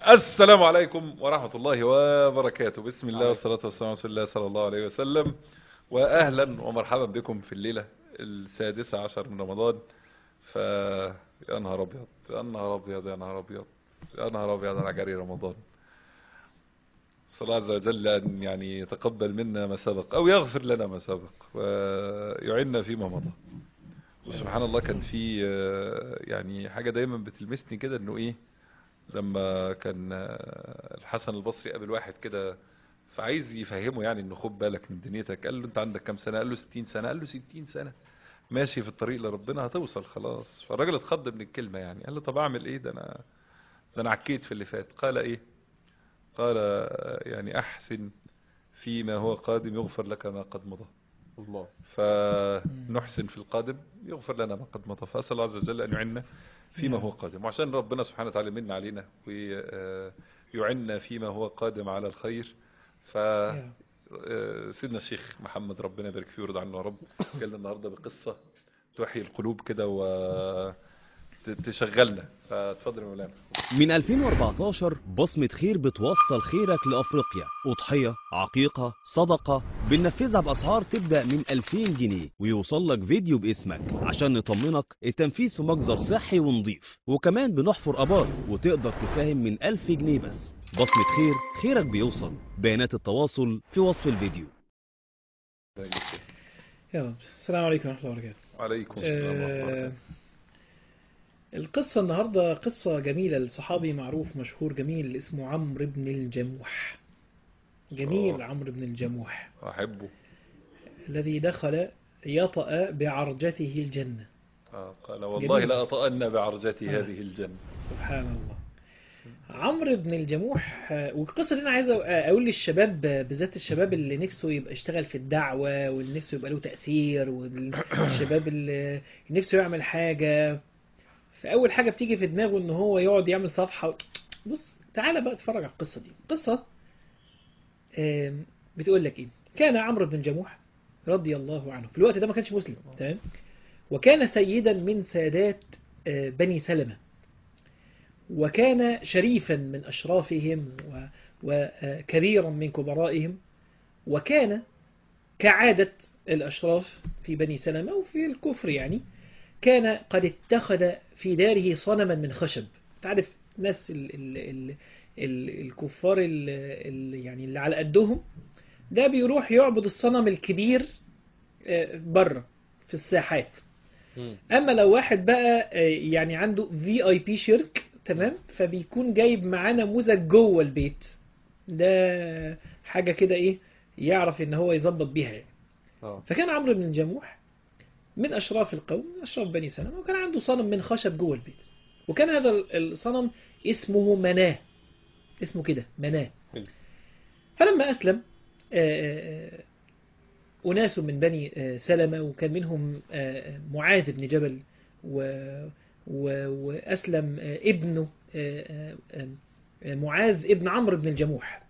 السلام عليكم ورحمة الله وبركاته بسم الله والصلاة والسلام على رسول الله صلى الله عليه وسلم وأهلا ومرحبا بكم في الليلة السادسة عشر من رمضان ف يا نهار أبيض يا نهار أبيض يا نهار أبيض يا نهار أبيض على جري رمضان صلى الله عز وجل أن يعني يتقبل منا ما سبق أو يغفر لنا ما سبق ويعيننا فيما مضى وسبحان الله كان في آه، يعني حاجة دايما بتلمسني كده انه ايه لما كان آه، الحسن البصري قابل واحد كده فعايز يفهمه يعني انه خد بالك من دنيتك قال له انت عندك كام سنة قال له 60 سنة قال له 60 سنة ماشي في الطريق لربنا هتوصل خلاص فالراجل اتخض من الكلمة يعني قال له طب اعمل ايه ده انا ده انا عكيت في اللي فات قال ايه قال آه، يعني احسن فيما هو قادم يغفر لك ما قد مضى الله فنحسن في القادم يغفر لنا ما قد مضى فأسأل الله عز وجل أن يعنا فيما هو قادم وعشان ربنا سبحانه وتعالى من علينا ويعنا فيما هو قادم على الخير ف آه، سيدنا الشيخ محمد ربنا يبارك فيه ويرضى عنه يا رب قال لنا النهارده بقصة تحيي القلوب كده و ت- تشغلنا فاتفضل يا مولانا من 2014 بصمة خير بتوصل خيرك لأفريقيا أضحية عقيقة صدقة بننفذها بأسعار تبدأ من 2000 جنيه ويوصل لك فيديو باسمك عشان نطمنك التنفيذ في مجزر صحي ونظيف وكمان بنحفر أبار وتقدر تساهم من 1000 جنيه بس بصمة خير خيرك بيوصل بيانات التواصل في وصف الفيديو يا رب السلام عليكم ورحمة الله وبركاته وعليكم السلام ورحمة الله آه، وبركاته. القصة النهاردة قصة جميلة لصحابي معروف مشهور جميل اسمه عمرو بن الجموح جميل آه. عمرو بن الجموح أحبه الذي دخل يطأ بعرجته الجنة آه، قال والله جميل. لا أطأن بعرجتي آه. هذه الجنة سبحان الله عمرو بن الجموح آه، والقصة دي أنا عايز أ- أقول للشباب آه، بالذات الشباب اللي نفسه يبقى يشتغل في الدعوة واللي نفسه يبقى له تأثير والشباب اللي نفسه يعمل حاجة فأول حاجة بتيجي في دماغه إن هو يقعد يعمل صفحة بص تعالى بقى اتفرج على القصة دي قصة آم، بتقول لك إيه كان عمرو بن الجموح رضي الله عنه في الوقت ده ما كانش مسلم تمام وكان سيدا من سادات آه، بني سلمة وكان شريفا من أشرافهم و- وكبيرا من كبرائهم وكان كعادة الأشراف في بني سلمة وفي الكفر يعني كان قد اتخذ في داره صنما من خشب تعرف ناس ال ال ال ال الكفار ال ال يعني اللي على قدهم ده بيروح يعبد الصنم الكبير بره في الساحات اما لو واحد بقى آه، يعني عنده في اي بي شرك تمام فبيكون جايب معاه نموذج جوه البيت ده حاجه كده ايه يعرف ان هو يظبط بيها يعني اه فكان عمرو بن الجموح من اشراف القوم من اشراف بني سلمة وكان عنده صنم من خشب جوه البيت وكان هذا الصنم اسمه مناه اسمه كده مناه حلو. فلما اسلم آه، آه، أناس من بني آه، سلمة وكان منهم آه، معاذ بن جبل و و وأسلم آه، ابنه آه، آه، آه، معاذ ابن عمرو بن الجموح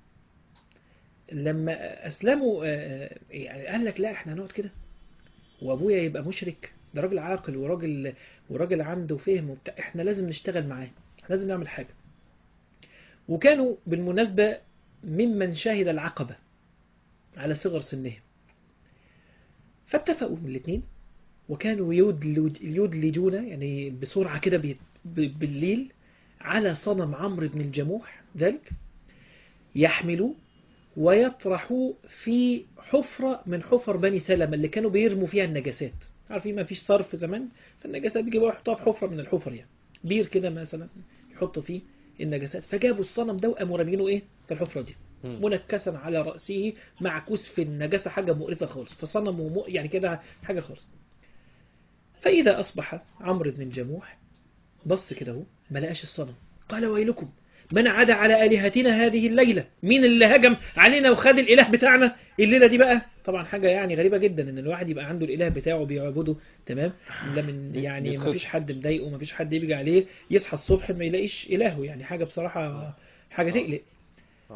لما أسلموا آه، آه، قال لك لا احنا هنقعد كده وأبويا يبقى مشرك ده راجل عاقل وراجل وراجل عنده فهم وبتاع احنا لازم نشتغل معاه احنا لازم نعمل حاجة وكانوا بالمناسبة ممن شهد العقبة على صغر سنهم فاتفقوا من الاثنين وكانوا يدلج- يدلجون يعني بسرعة كده بي- ب- بالليل على صنم عمرو بن الجموح ذلك يحملوه ويطرحوه في حفرة من حفر بني سلمة اللي كانوا بيرموا فيها النجاسات عارفين ما فيش صرف زمان فالنجاسات بيجيبوها يحطوها في حفرة من الحفر يعني بير كده مثلا يحطوا فيه النجاسات فجابوا الصنم ده وقاموا رامينه ايه في الحفرة دي مم. منكسا على رأسه معكوس في النجاسة حاجة مقرفة خالص فصنم ومو يعني كده حاجة خالص فإذا أصبح عمرو بن الجموح بص كده اهو ما لقاش الصنم قال ويلكم من عدا على آلهتنا هذه الليلة مين اللي هجم علينا وخد الإله بتاعنا الليلة دي بقى طبعا حاجة يعني غريبة جدا ان الواحد يبقى عنده الإله بتاعه بيعبده تمام ده من يعني ما بيتخض. فيش حد مضايقه ما فيش حد يبقى عليه يصحى الصبح ما يلاقيش إلهه يعني حاجة بصراحة حاجة تقلق آه.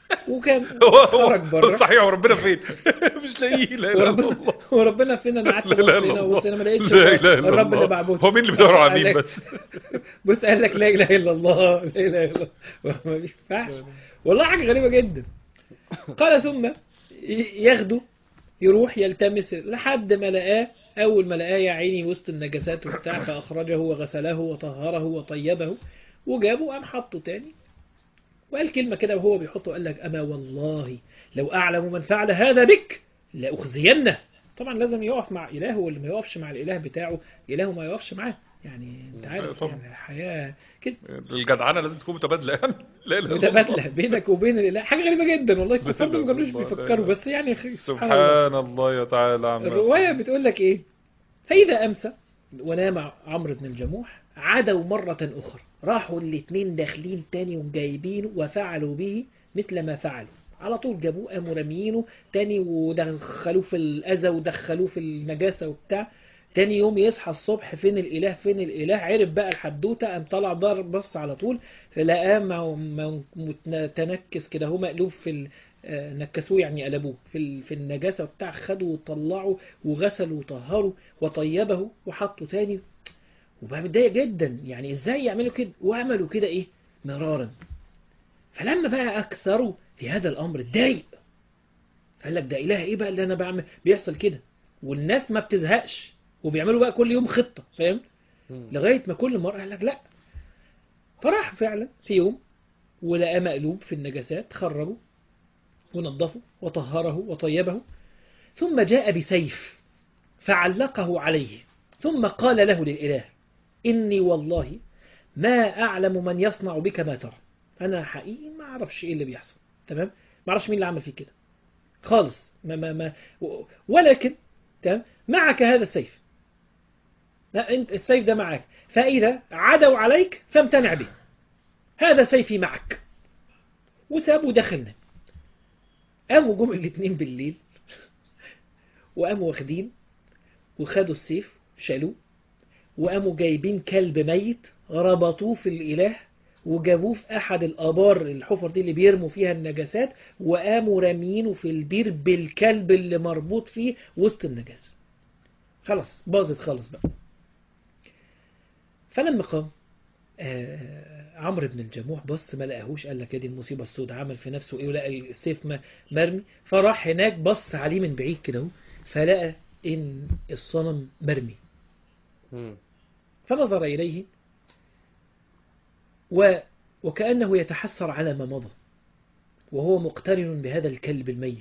وكان هو خرج هو بره صحيح وربنا فين مش لاقيه لا اله الا وربنا الله وربنا فين انا قعدت لا اله بص الا هنا الله وبص هنا ما لقيتش لا اله الا الرب اللي الله بعبده هو مين اللي بيدور على قال مين لك- بس بص قال لك لا اله الا الله لا اله الا الله ما ينفعش والله حاجه غريبه جدا قال ثم ي- ياخده يروح يلتمس لحد ما لقاه اول ما لقاه يا عيني وسط النجاسات وبتاع فاخرجه وغسله وطهره وطيبه وجابه قام حطه تاني وقال كلمه كده وهو بيحطه قال لك اما والله لو اعلم من فعل هذا بك لاخزينه طبعا لازم يقف مع اله واللي ما يقفش مع الاله بتاعه اله ما يقفش معاه يعني انت عارف طبعا. يعني الحياه كده الجدعنه لازم تكون متبادله يعني لا اله الا الله متبادله بينك وبين الاله حاجه غريبه جدا والله الكفار دول ما كانوش الله، لا بيفكروا إله. بس يعني خ- سبحان الله سبحان الله تعالى عما الروايه يصفون. بتقول لك ايه فاذا امسى ونام عمرو بن الجموح عادوا مرة أخرى راحوا الاتنين داخلين تاني وجايبينه وفعلوا به مثل ما فعلوا على طول جابوه قاموا راميينه تاني ودخلوه في الأذى ودخلوه في النجاسة وبتاع تاني يوم يصحى الصبح فين الإله فين الإله عرف بقى الحدوتة قام طلع دار بص على طول فلقاه مو- مو- متنكس كده هو مقلوب في ال... آه، نكسوه يعني قلبوه في ال... في النجاسة وبتاع خدوا وطلعوا وغسلوا وطهروا وطيبه وحطوا تاني وبقى متضايق جدا يعني ازاي يعملوا كده وعملوا كده ايه مرارا فلما بقى اكثروا في هذا الامر اتضايق قال لك ده اله ايه بقى اللي انا بعمل بيحصل كده والناس ما بتزهقش وبيعملوا بقى كل يوم خطة فاهم لغاية ما كل مرة قال لك لا فراح فعلا في يوم ولقى مقلوب في النجاسات خرجه ونظفه وطهره وطيبه ثم جاء بسيف فعلقه عليه ثم قال له للإله إني والله ما أعلم من يصنع بك ما ترى أنا حقيقي ما أعرفش إيه اللي بيحصل تمام ما أعرفش مين اللي عمل فيك كده خالص ما ما ما و- ولكن تمام معك هذا السيف لا انت السيف ده معك فإذا عدوا عليك فامتنع به هذا سيفي معك وسابوا دخلنا قاموا جم الاثنين بالليل وقاموا واخدين وخدوا السيف شالوه وقاموا جايبين كلب ميت ربطوه في الإله وجابوه في أحد الآبار الحفر دي اللي بيرموا فيها النجاسات وقاموا رامينه في البير بالكلب اللي مربوط فيه وسط النجاسة خلاص باظت خالص بقى فلما قام آه عمرو بن الجموح بص ما لقاهوش قال لك يا دي المصيبه السوداء عمل في نفسه ايه ولقى السيف ما- مرمي فراح هناك بص عليه من بعيد كده اهو فلقى ان الصنم مرمي فنظر اليه و وكانه يتحسر على ما مضى وهو مقترن بهذا الكلب الميت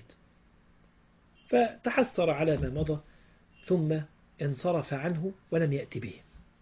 فتحسر على ما مضى ثم انصرف عنه ولم يأت به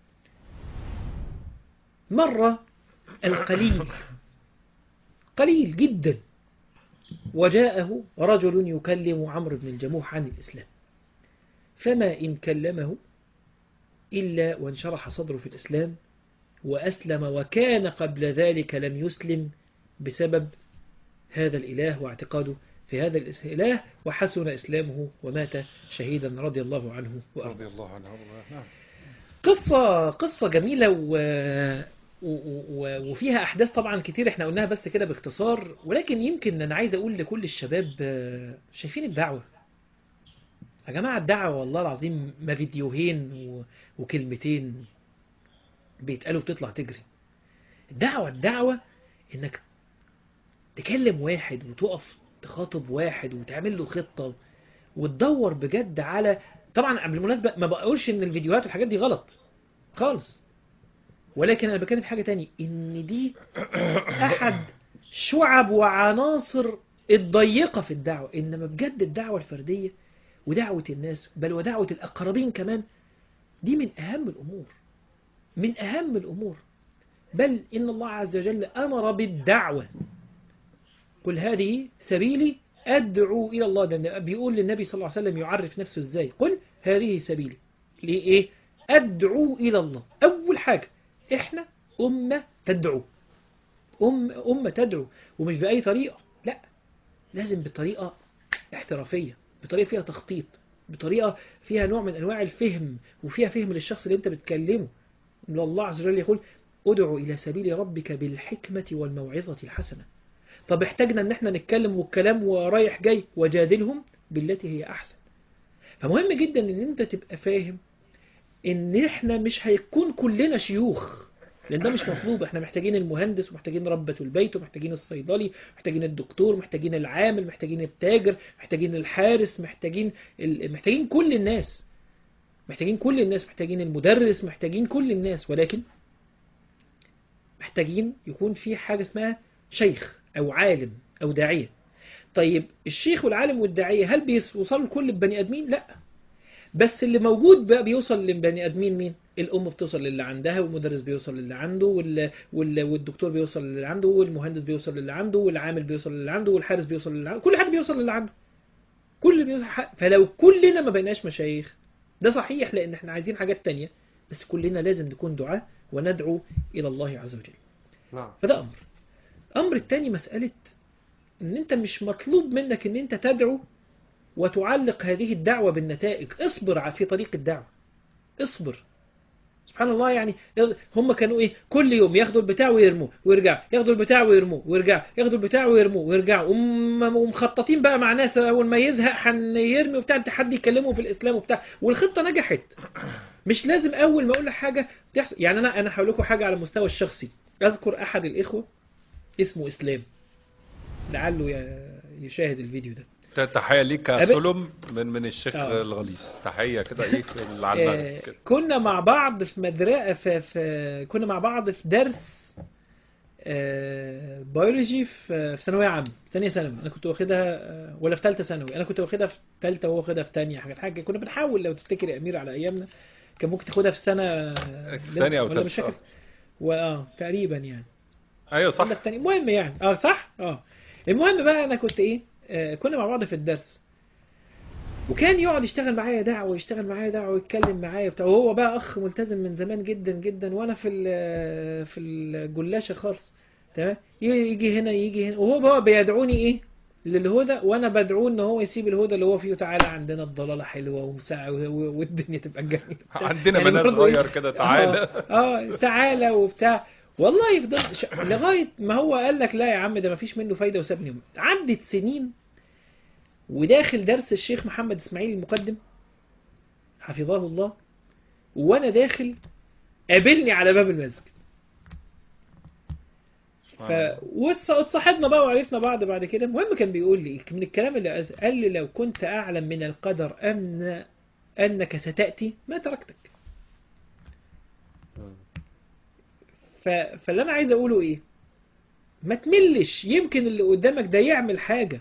مر القليل قليل جدا وجاءه رجل يكلم عمرو بن الجموح عن الإسلام فما إن كلمه إلا وانشرح صدره في الإسلام وأسلم وكان قبل ذلك لم يسلم بسبب هذا الإله واعتقاده في هذا الإله وحسن إسلامه ومات شهيدا رضي الله عنه وأرضاه رضي الله عنه وارضاه. نعم قصة قصة جميلة و... و... و... وفيها أحداث طبعا كتير احنا قلناها بس كده باختصار ولكن يمكن أنا عايز أقول لكل الشباب آه، شايفين الدعوة يا جماعة الدعوة والله العظيم ما فيديوهين و... وكلمتين بيتقالوا بتطلع تجري الدعوة الدعوة إنك تكلم واحد وتقف تخاطب واحد وتعمل له خطة وتدور بجد على طبعا بالمناسبة ما بقولش ان الفيديوهات والحاجات دي غلط خالص ولكن انا بتكلم في حاجة تاني ان دي احد شعب وعناصر الضيقة في الدعوة انما بجد الدعوة الفردية ودعوة الناس بل ودعوة الاقربين كمان دي من اهم الامور من اهم الامور بل ان الله عز وجل امر بالدعوة قل هذه سبيلي أدعو إلى الله ده بيقول للنبي صلى الله عليه وسلم يعرف نفسه إزاي قل هذه سبيلي ليه إيه أدعو إلى الله أول حاجة إحنا أمة تدعو أم أمة تدعو ومش بأي طريقة لا لازم بطريقة احترافية بطريقة فيها تخطيط بطريقة فيها نوع من أنواع الفهم وفيها فهم للشخص اللي أنت بتكلمه إن الله عز وجل يقول ادعو إلى سبيل ربك بالحكمة والموعظة الحسنة طب احتاجنا ان احنا نتكلم والكلام ورايح جاي وجادلهم بالتي هي احسن فمهم جدا ان انت تبقى فاهم ان احنا مش هيكون كلنا شيوخ لان ده مش مطلوب احنا محتاجين المهندس ومحتاجين ربة البيت ومحتاجين الصيدلي محتاجين الدكتور محتاجين العامل محتاجين التاجر محتاجين الحارس محتاجين ال... محتاجين كل الناس محتاجين كل الناس محتاجين المدرس محتاجين كل الناس ولكن محتاجين يكون في حاجة اسمها شيخ أو عالم أو داعية طيب الشيخ والعالم والداعية هل بيوصلوا لكل البني آدمين؟ لا بس اللي موجود بقى بيوصل للبني آدمين مين؟ الأم بتوصل للي عندها والمدرس بيوصل للي عنده وال... وال... والدكتور بيوصل للي عنده والمهندس بيوصل للي عنده والعامل بيوصل للي عنده والحارس بيوصل للي عنده كل حد بيوصل للي عنده كل بيوصل فلو كلنا ما بقيناش مشايخ ده صحيح لأن احنا عايزين حاجات تانية بس كلنا لازم نكون دعاة وندعو إلى الله عز وجل نعم فده أمر أمر التاني مسألة ان انت مش مطلوب منك ان انت تدعو وتعلق هذه الدعوة بالنتائج اصبر في طريق الدعوة اصبر سبحان الله يعني هم كانوا ايه كل يوم ياخدوا البتاع ويرموه ويرجعوا ياخدوا البتاع ويرموه ويرجعوا ياخدوا البتاع ويرموه ويرجعوا وم- ومخططين بقى مع ناس اول ما يزهق هنرمي وبتاع انت حد يكلمه في الاسلام وبتاع والخطه نجحت مش لازم اول ما اقول لك حاجه تحصل يعني انا انا هقول لكم حاجه على المستوى الشخصي اذكر احد الاخوه اسمه اسلام لعله ي- يشاهد الفيديو ده تحية ليك يا أبي- سلم من من الشيخ آه. الغليظ تحية كده ايه في اللي على آه، المغرب كده كنا مع بعض في مدرسة في, في كنا مع بعض في درس آه، بيولوجي في في ثانوية عامة ثانية ثانوي أنا كنت واخدها آه، ولا في ثالثة ثانوي أنا كنت واخدها في ثالثة وهو واخدها في ثانية حاجة حاجة كنا بنحاول لو تفتكر يا أمير على أيامنا كان ممكن تاخدها في سنة في ثانية أو ولا مش ثالثة فاكر وآه تقريبا يعني ايوه ولا صح في تاني المهم يعني اه صح اه المهم بقى انا كنت ايه آه كنا مع بعض في الدرس وكان يقعد يشتغل معايا دعوه يشتغل معايا دعوه ويتكلم معايا بتاع وهو بقى اخ ملتزم من زمان جدا جدا وانا في ال- في الجلاشه خالص تمام يجي هنا يجي هنا وهو بقى بيدعوني ايه للهدى وانا بدعوه ان هو يسيب الهدى اللي هو فيه تعالى عندنا الضلاله حلوه ومساعة والدنيا تبقى جميله عندنا يعني منال برضه إيه؟ صغير كده تعالى اه اه تعالى وبتاع والله يفضل ش... لغايه ما هو قال لك لا يا عم ده ما فيش منه فايده وسابني عدت سنين وداخل درس الشيخ محمد اسماعيل المقدم حفظه الله وانا داخل قابلني على باب المسجد ف وتص- واتصاحبنا بقى وعرفنا بعض بعد كده المهم كان بيقول لي من الكلام اللي قال- قال لي لو كنت اعلم من القدر ان انك ستاتي ما تركتك ف... فاللي انا عايز اقوله ايه ما تملش يمكن اللي قدامك ده يعمل حاجة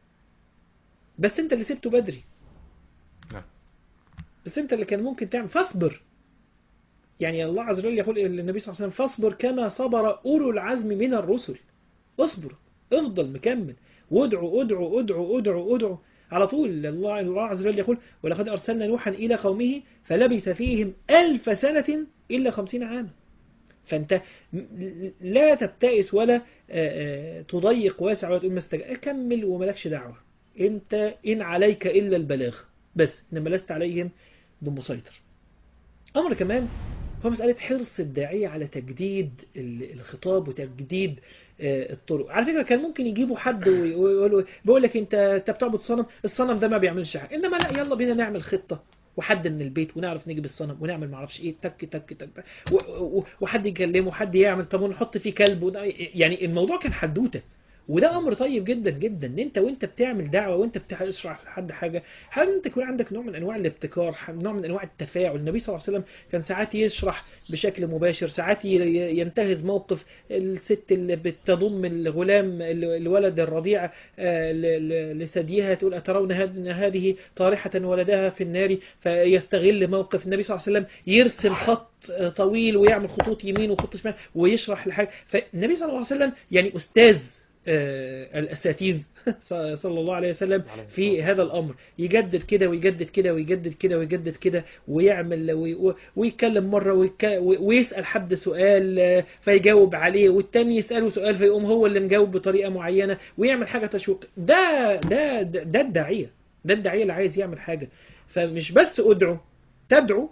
بس انت اللي سبته بدري نعم. بس انت اللي كان ممكن تعمل فاصبر يعني الله عز وجل يقول للنبي صلى الله عليه وسلم فاصبر كما صبر أولو العزم من الرسل اصبر افضل مكمل وادعو ادعو ادعو ادعو ادعو على طول الله الله عز وجل يقول ولقد أرسلنا نوحا إلى قومه فلبث فيهم ألف سنة إلا خمسين عاما فأنت م- لا تبتئس ولا آه، آه، تضيق واسع ولا تقول مستج... كمل وملكش دعوة انت إن عليك إلا البلاغ بس إنما لست عليهم بمسيطر أمر كمان هو مسألة حرص الداعية على تجديد ال- الخطاب وتجديد آه، الطرق على فكرة كان ممكن يجيبوا حد ويقولوا بيقول لك انت انت بتعبد صنم الصنم ده ما بيعملش حاجة انما لا يلا بينا نعمل خطة وحد من البيت ونعرف نجيب الصنم ونعمل معرفش ايه تك تك تك, تك و- و- وحد يكلمه وحد يعمل طب ونحط فيه كلب وده يعني الموضوع كان حدوته وده امر طيب جدا جدا ان انت وانت بتعمل دعوه وانت بتشرح لحد حاجه حاول انت يكون عندك نوع من انواع الابتكار نوع من انواع التفاعل النبي صلى الله عليه وسلم كان ساعات يشرح بشكل مباشر ساعات ي- ينتهز موقف الست اللي بتضم الغلام الولد الرضيع آه، ل- ل- لثديها تقول أترون هاد- أن هذه طارحة ولدها في النار فيستغل موقف النبي صلى الله عليه وسلم يرسم خط آه، طويل ويعمل خطوط يمين وخطوط شمال ويشرح الحاجة فالنبي صلى الله عليه وسلم يعني أستاذ آه، الأساتذ صلى الله عليه وسلم في هذا الأمر يجدد كده ويجدد كده ويجدد كده ويجدد كده ويعمل وي- ويتكلم مرة ويك- ويسأل حد سؤال آه، فيجاوب عليه والتاني يسأله سؤال فيقوم هو اللي مجاوب بطريقة معينة ويعمل حاجة تشويق ده ده ده ده الداعية ده الداعية اللي عايز يعمل حاجة فمش بس ادعو تدعو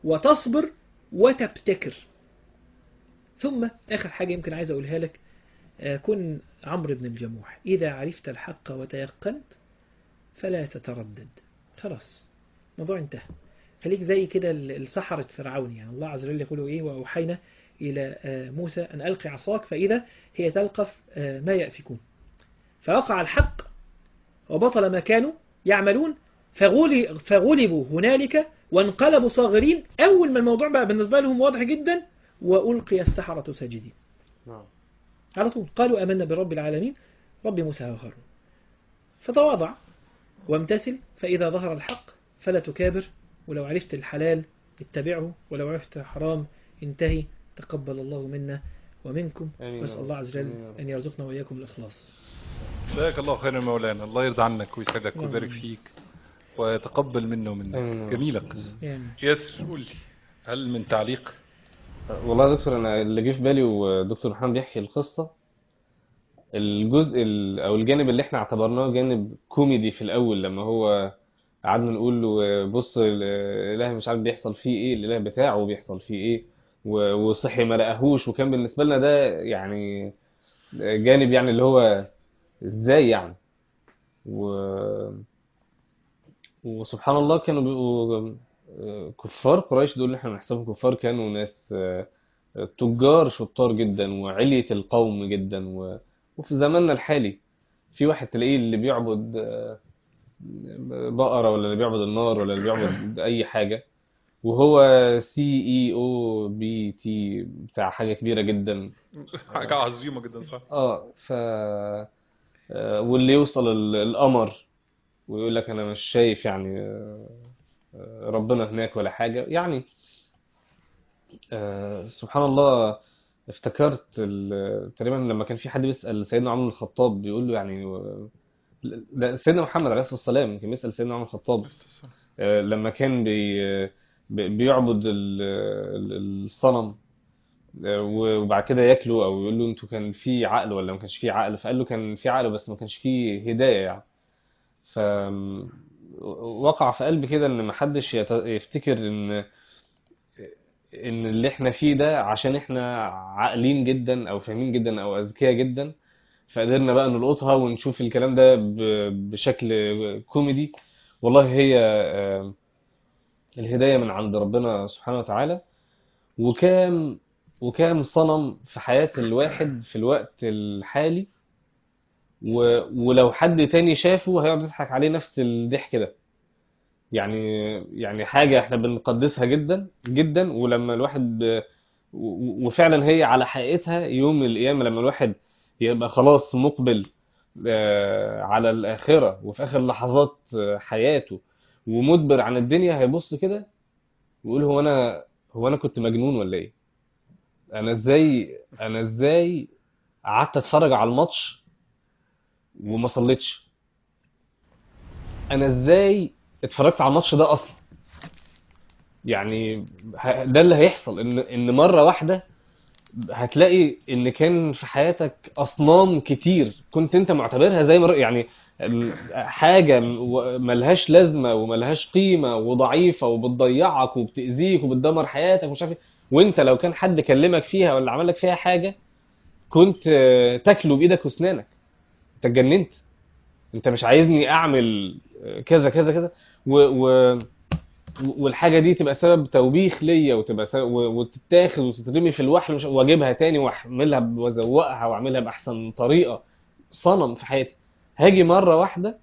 وتصبر وتبتكر ثم آخر حاجة يمكن عايز أقولها لك آه، كن عمرو بن الجموح إذا عرفت الحق وتيقنت فلا تتردد خلاص الموضوع انتهى خليك زي كده ال- السحرة فرعون يعني الله عز وجل يقول إيه وأوحينا إلى آه، موسى أن ألقي عصاك فإذا هي تلقف آه، ما يأفكون فوقع الحق وبطل ما كانوا يعملون فغل- فغلبوا هنالك وانقلبوا صاغرين أول ما الموضوع بقى بالنسبة لهم واضح جدا وألقي السحرة ساجدين نعم على طول قالوا آمنا برب العالمين رب موسى وهارون فتواضع وامتثل فإذا ظهر الحق فلا تكابر ولو عرفت الحلال اتبعه ولو عرفت حرام انتهي تقبل الله منا ومنكم آمين يا واسأل رب. الله عز وجل آمين يا رب. أن يرزقنا وإياكم الإخلاص جزاك الله خيرا يا مولانا الله يرضى عنك ويسعدك اللهم ويبارك آمين. فيك ويتقبل منا آمين ومنك يا رب. جميلة القصة يعني ياسر قول لي هل من تعليق والله يا دكتور انا اللي جه في بالي ودكتور محمد بيحكي القصه الجزء ال- او الجانب اللي احنا اعتبرناه جانب كوميدي في الاول لما هو قعدنا نقول له بص ال- الاله مش عارف بيحصل فيه ايه الاله بتاعه بيحصل فيه ايه و- وصحي ما لقاهوش وكان بالنسبه لنا ده يعني جانب يعني اللي هو ازاي يعني و وسبحان الله كانوا بيبقوا آه، كفار قريش دول اللي احنا بنحسبهم كفار كانوا ناس آه، تجار شطار جدا وعلية القوم جدا و... وفي زماننا الحالي في واحد تلاقيه اللي بيعبد آه، بقرة ولا اللي بيعبد النار ولا اللي بيعبد أي حاجة وهو سي اي او بي تي بتاع حاجة كبيرة جدا حاجة عظيمة جدا صح اه ف آه، واللي يوصل ال- القمر ويقول لك انا مش شايف يعني آه، آه، ربنا هناك ولا حاجة يعني آه، سبحان الله افتكرت ال- تقريبا لما كان في حد بيسأل سيدنا عمر بن الخطاب بيقول له يعني و- ده سيدنا محمد عليه الصلاة والسلام كان بيسأل سيدنا عمر بن الخطاب آه، لما كان بي بي- بيعبد ال- ال- الصنم آه، وبعد كده ياكله او يقول له انتوا كان في عقل ولا ما كانش في عقل فقال له كان في عقل بس ما كانش في هداية يعني ف وقع في قلبي كده ان محدش يت- يفتكر ان ان اللي احنا فيه ده عشان احنا عاقلين جدا او فاهمين جدا او اذكياء جدا فقدرنا بقى نلقطها ونشوف الكلام ده ب- بشكل كوميدي والله هي آه، الهداية من عند ربنا سبحانه وتعالى وكام وكام صنم في حياة الواحد في الوقت الحالي و... ولو حد تاني شافه هيقعد يضحك عليه نفس الضحك ده يعني يعني حاجة احنا بنقدسها جدا جدا ولما الواحد ب... و- وفعلا هي على حقيقتها يوم من الأيام لما الواحد يبقى خلاص مقبل آه، على الآخرة وفي آخر لحظات آه، حياته ومدبر عن الدنيا هيبص كده ويقول هو أنا هو أنا كنت مجنون ولا إيه؟ أنا إزاي أنا إزاي قعدت أتفرج على الماتش وما صليتش؟ أنا إزاي اتفرجت على الماتش ده أصلا؟ يعني ه- ده اللي هيحصل إن إن مرة واحدة هتلاقي ان كان في حياتك اصنام كتير كنت انت معتبرها زي ما يعني ال- حاجه م- و- ملهاش لازمه وملهاش قيمه وضعيفه وبتضيعك وبتاذيك وبتدمر حياتك ومش عارف ايه وانت لو كان حد كلمك فيها ولا عمل لك فيها حاجه كنت آه، تاكله بايدك واسنانك انت اتجننت انت مش عايزني اعمل آه، كذا كذا كذا و, و والحاجه دي تبقى سبب توبيخ ليا وتبقى سبب و- وتتاخد وتترمي في الوحل ومش- واجيبها تاني واحملها ب- وازوقها واعملها باحسن طريقه صنم في حياتي هاجي مره واحده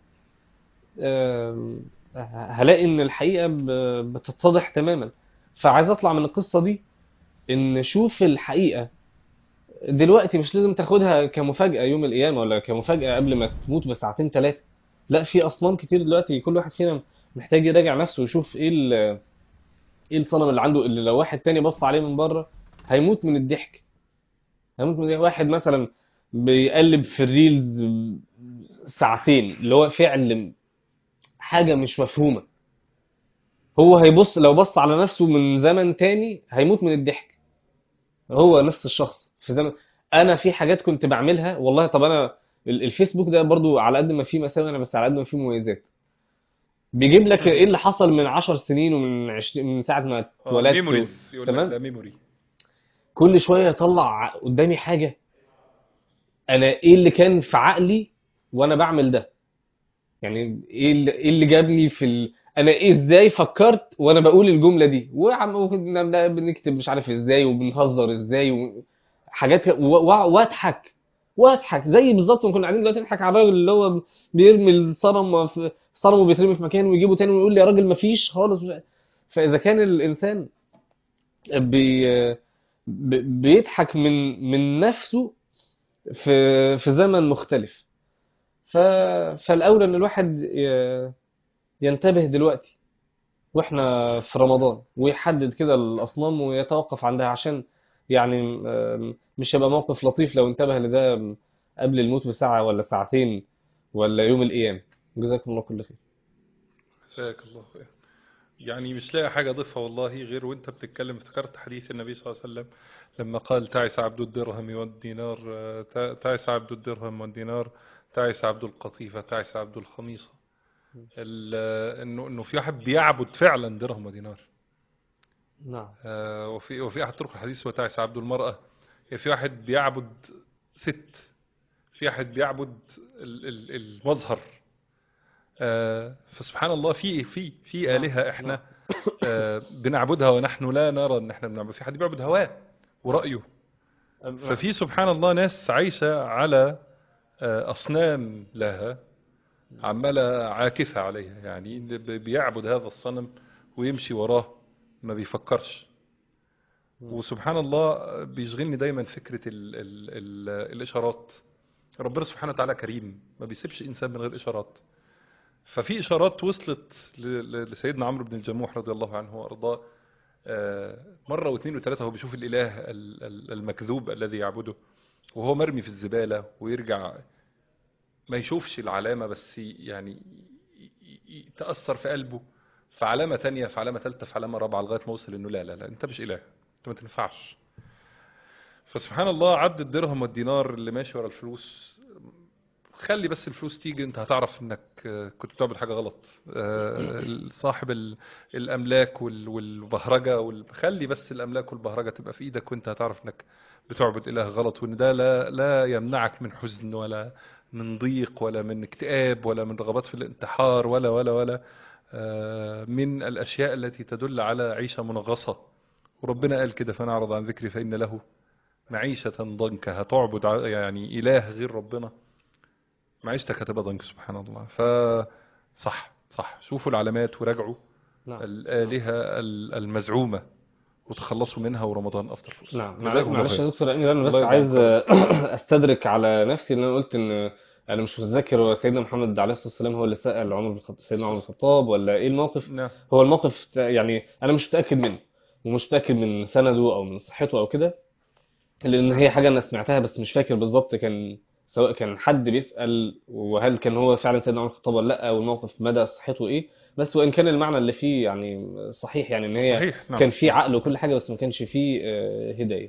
آم، هلاقي ان الحقيقه ب- بتتضح تماما فعايز اطلع من القصه دي ان شوف الحقيقه دلوقتي مش لازم تاخدها كمفاجاه يوم القيامه ولا كمفاجاه قبل ما تموت بساعتين ثلاثه لا في اصنام كتير دلوقتي كل واحد فينا محتاج يراجع نفسه ويشوف ايه ال- ايه الصنم اللي عنده اللي لو واحد تاني بص عليه من بره هيموت من الضحك هيموت من الضحك. واحد مثلا بيقلب في الريلز ساعتين اللي هو فعل حاجة مش مفهومة هو هيبص لو بص على نفسه من زمن تاني هيموت من الضحك هو نفس الشخص في زمن انا في حاجات كنت بعملها والله طب انا ال- الفيسبوك ده برضو على قد ما فيه مساوئ انا بس على قد ما فيه مميزات بيجيب لك ايه اللي حصل من 10 سنين ومن 20 من ساعة ما اتولدت ميموريز يقول لك تمام ده ميموري كل شويه يطلع قدامي حاجه انا ايه اللي كان في عقلي وانا بعمل ده يعني ايه اللي, إيه اللي جابني في ال... انا ايه ازاي فكرت وانا بقول الجمله دي وعم وكنا بنكتب مش عارف ازاي وبنهزر ازاي و... حاجات ك- و- و- واضحك واضحك زي بالظبط ما كنا قاعدين دلوقتي نضحك على الراجل اللي هو بيرمي الصنم في صنم وبيترمي في مكان ويجيبه تاني ويقول لي يا راجل مفيش خالص فاذا كان الانسان بي... بي- بيضحك من من نفسه في في زمن مختلف ف... فالاولى ان الواحد ي... ينتبه دلوقتي واحنا في رمضان ويحدد كده الاصنام ويتوقف عندها عشان يعني آم، مش هيبقى موقف لطيف لو انتبه لده قبل الموت بساعة ولا ساعتين ولا يوم القيامة جزاكم الله كل خير جزاك الله خير يعني مش لاقي حاجة أضيفها والله غير وأنت بتتكلم افتكرت حديث النبي صلى الله عليه وسلم لما قال تعس عبد الدرهم والدينار آه، تع- تعس عبد الدرهم والدينار تعس عبد القطيفة تعس عبد الخميصة ال- آه، إنه إنه في واحد بيعبد فعلا درهم ودينار نعم آه، وفي وفي أحد طرق الحديث هو تعس عبد المرأة يعني في واحد بيعبد ست في واحد بيعبد ال- ال- المظهر آه، فسبحان الله في في في نعم، آلهة احنا آه، بنعبدها ونحن لا نرى ان احنا بنعبد في حد بيعبد هواه ورأيه ففي سبحان الله ناس عايشة على آه، أصنام لها عمالة عاكفة عليها يعني ب- بيعبد هذا الصنم ويمشي وراه ما بيفكرش وسبحان الله بيشغلني دايما فكرة ال ال ال الإشارات ربنا سبحانه وتعالى كريم ما بيسيبش إنسان من غير إشارات ففي إشارات وصلت ل- ل- لسيدنا عمرو بن الجموح رضي الله عنه وأرضاه آه، مرة واثنين وثلاثة هو بيشوف الإله ال- ال- المكذوب الذي يعبده وهو مرمي في الزبالة ويرجع ما يشوفش العلامة بس يعني ي- ي- يتأثر في قلبه في علامة تانية في علامة ثالثة في علامة رابعة لغاية ما وصل إنه لا لا لا أنت مش إله أنت ما تنفعش فسبحان الله عد الدرهم والدينار اللي ماشي ورا الفلوس خلي بس الفلوس تيجي انت هتعرف انك آه، كنت بتعمل حاجة غلط آه، صاحب ال- الاملاك وال- والبهرجة وال- خلي بس الاملاك والبهرجة تبقى في ايدك وانت هتعرف انك بتعبد اله غلط وان ده لا لا يمنعك من حزن ولا من ضيق ولا من اكتئاب ولا من رغبات في الانتحار ولا ولا ولا آه، من الاشياء التي تدل على عيشة منغصة وربنا قال كده فانا اعرض عن ذكري فان له معيشة ضنكا هتعبد ع- يعني إله غير ربنا معيشتك هتبقى ضنك سبحان الله ف صح صح شوفوا العلامات وراجعوا نعم الآلهة ال- المزعومة وتخلصوا منها ورمضان أفضل فرصة نعم جزاكم الله معلش يا خير. دكتور امير انا بس الله عايز يبارك استدرك على نفسي ان انا قلت ان انا مش متذكر هو سيدنا محمد عليه الصلاه والسلام هو اللي سال عمر بن الخطاب سيدنا عمر بن الخطاب ولا ايه الموقف نعم هو الموقف ت- يعني انا مش متاكد منه ومش متاكد من سنده او من صحته او كده لان هي حاجه انا سمعتها بس مش فاكر بالظبط كان سواء كان حد بيسال وهل كان هو فعلا سيدنا عمر بن الخطاب ولا لا والموقف مدى صحته ايه بس وان كان المعنى اللي فيه يعني صحيح يعني ان هي صحيح نعم كان فيه عقل وكل حاجه بس ما كانش فيه آه، هدايه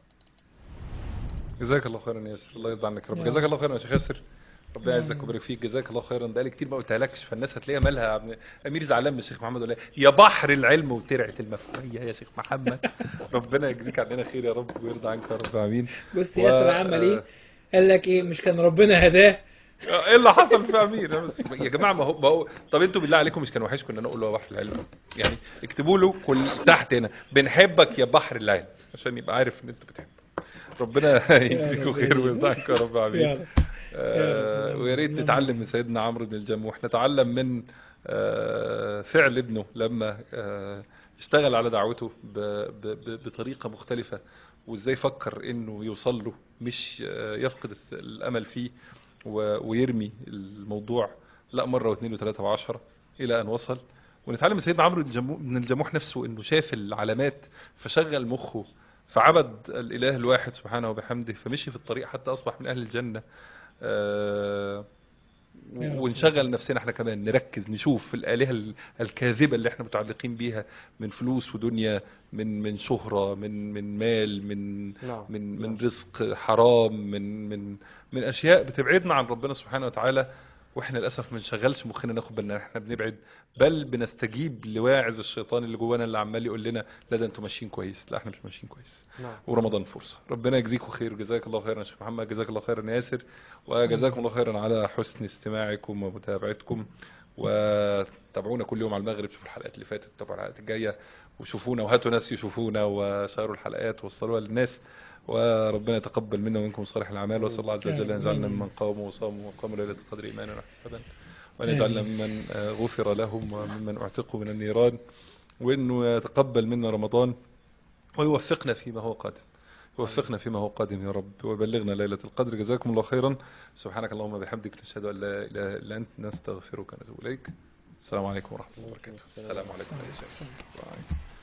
جزاك الله خيرا يا ياسر الله يرضى عنك يا رب نعم. جزاك الله خيرا يا شيخ ياسر ربنا يعزك ويبارك فيك جزاك الله خيرا بقالي كتير ما قلتهالكش فالناس هتلاقيها مالها يا عم- امير زعلان من الشيخ محمد ولا إيه؟ يا بحر العلم وترعه المفهوميه يا شيخ محمد ربنا يجزيك عننا خير يا رب ويرضى عنك يا رب امين بص و- ياسر عمل ايه قال لك ايه مش كان ربنا هداه ايه اللي حصل في امير يا بس يا جماعه ما هو ما هو طب انتوا بالله عليكم مش كان وحش كنا نقول له بحر العلم يعني اكتبوا له كل تحت هنا بنحبك يا بحر العلم عشان يبقى عارف ان انتوا بتحبوا ربنا يجزيكم رب خير ويرضى عنك يا رب امين يلا. آه، ويا ريت نتعلم من سيدنا عمرو بن الجموح نتعلم من آه، فعل ابنه لما آه، اشتغل على دعوته ب- ب- ب- بطريقة مختلفة وازاي فكر انه يوصل له مش آه، يفقد الث- الامل فيه و- ويرمي الموضوع لا مرة واثنين وثلاثة وعشرة الى ان وصل ونتعلم من سيدنا عمرو بن الجمو- بن الجموح نفسه انه شاف العلامات فشغل مخه فعبد الاله الواحد سبحانه وبحمده فمشي في الطريق حتى اصبح من اهل الجنة آه، يا رب. ونشغل نفسنا احنا كمان نركز نشوف الآلهة ال- الكاذبة اللي احنا متعلقين بيها من فلوس ودنيا من من شهرة من من مال من نعم من من رزق حرام من من من أشياء بتبعدنا عن ربنا سبحانه وتعالى واحنا للاسف ما بنشغلش مخنا ناخد بالنا احنا بنبعد بل بنستجيب لواعظ الشيطان اللي جوانا اللي عمال يقول لنا لا ده انتوا ماشيين كويس لا احنا مش ماشيين كويس نعم ورمضان فرصة ربنا يجزيكم خير جزاك الله خيرا يا شيخ محمد جزاك الله خيرا ياسر وجزاكم الله خيرا على حسن استماعكم ومتابعتكم وتابعونا كل يوم على المغرب شوفوا الحلقات اللي فاتت تابعوا الحلقات الجاية وشوفونا وهاتوا ناس يشوفونا وشاروا الحلقات ووصلوها للناس وربنا يتقبل منا ومنكم صالح الاعمال وصلى الله عز وجل ان يجعلنا ممن قاموا وصاموا وقاموا ليله القدر ايمانا واحتسابا وان يجعلنا ممن آه، غفر لهم وممن اعتقوا من النيران وانه يتقبل منا رمضان ويوفقنا فيما هو قادم يوفقنا فيما هو قادم يا رب ويبلغنا ليلة القدر جزاكم الله خيرا سبحانك اللهم وبحمدك نشهد أن لا إله إلا أنت نستغفرك ونتوب إليك السلام عليكم ورحمة الله وبركاته السلام عليكم ورحمة الله وبركاته